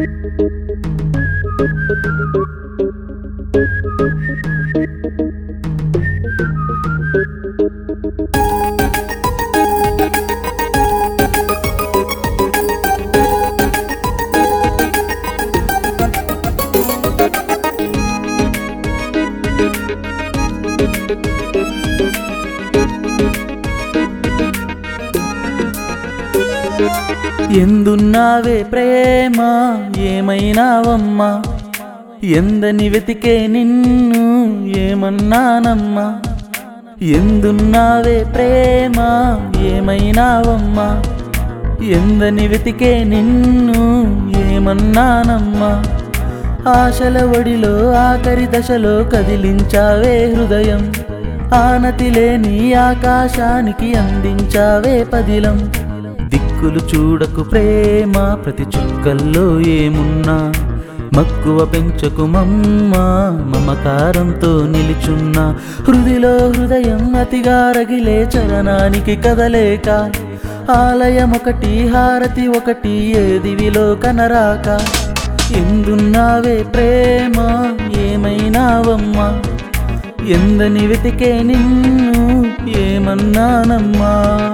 ఎందున్నావే ప్రేమ ఏమైనావమ్మా ఎందని వెతికే నిన్ను ఏమన్నానమ్మా ఎందున్నావే ప్రేమ ఏమైనావమ్మా ఎందని వెతికే నిన్ను ఏమన్నానమ్మా ఆశల ఒడిలో ఆఖరి దశలో కదిలించావే హృదయం ఆనతి లేని ఆకాశానికి అందించావే పదిలం దిక్కులు చూడకు ప్రేమ ప్రతి చుక్కల్లో ఏమున్నా మక్కువ పెంచకు మమ్మ మమకారంతో నిలిచున్నా హృదిలో హృదయం అతిగా రగిలే చలనానికి కదలేక ఆలయం ఒకటి హారతి ఒకటి ఏదివిలో కనరాక ఎందున్నావే ప్రేమ ఏమైనావమ్మా ఎందని వెతికే నిన్ను ఏమన్నానమ్మా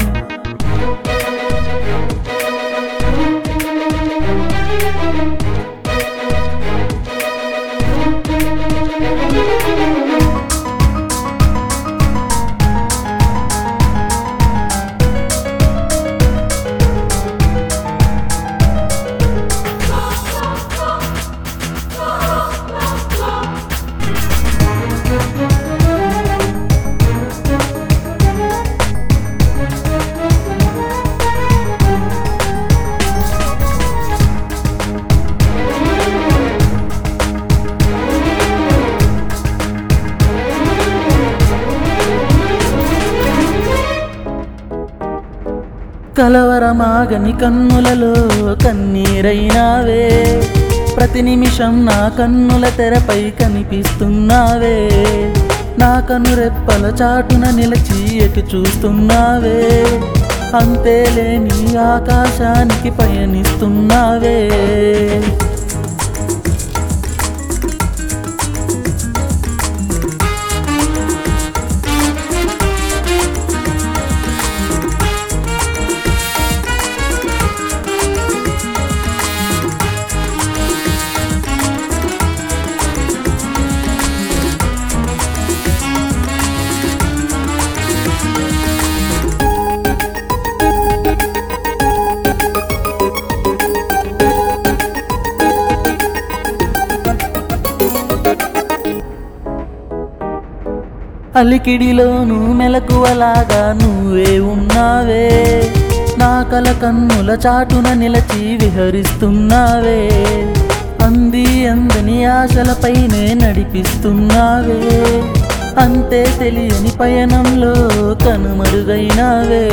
కలవరమాగని కన్నులలో కన్నీరైనావే ప్రతి నిమిషం నా కన్నుల తెరపై కనిపిస్తున్నావే నా కనురెప్పల చాటున నిలిచి ఎటు చూస్తున్నావే అంతేలేని ఆకాశానికి పయనిస్తున్నావే అలికిడిలోను మెలకువలాగా నువ్వే ఉన్నావే నా కల కన్నుల చాటున నిలచి విహరిస్తున్నావే అంది అందని ఆశలపైనే నడిపిస్తున్నావే అంతే తెలియని పయనంలో కనుమరుగైనావే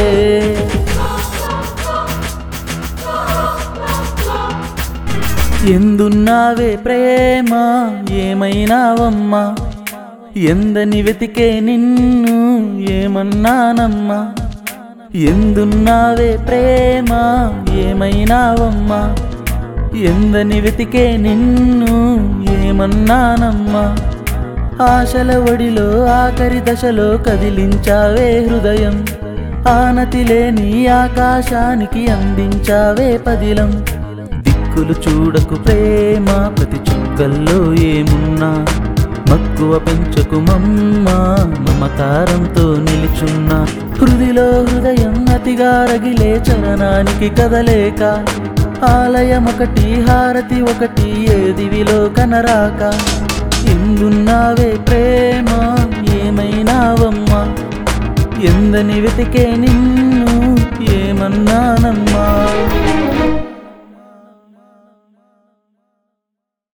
ఎందున్నావే ప్రేమ ఏమైనావమ్మా ఎందని వెతికే నిన్ను ఏమన్నానమ్మా ఎందున్నావే ప్రేమ ఏమైనావమ్మా ఎందని వెతికే నిన్ను ఏమన్నానమ్మా ఆశల ఒడిలో ఆఖరి దశలో కదిలించావే హృదయం ఆనతి లేని ఆకాశానికి అందించావే పదిలం దిక్కులు చూడకు ప్రేమ ప్రతి చుక్కల్లో ఏమున్నా మక్కువ పెంచకు మమ్మ మమకారంతో నిలిచున్న హృదిలో హృదయం అతిగా రగిలే చలనానికి కదలేక ఆలయం ఒకటి హారతి ఒకటి ఏదివిలో కనరాక ఎందున్నావే ప్రేమ ఏమైనావమ్మా ఎందని వెతికే నిన్ను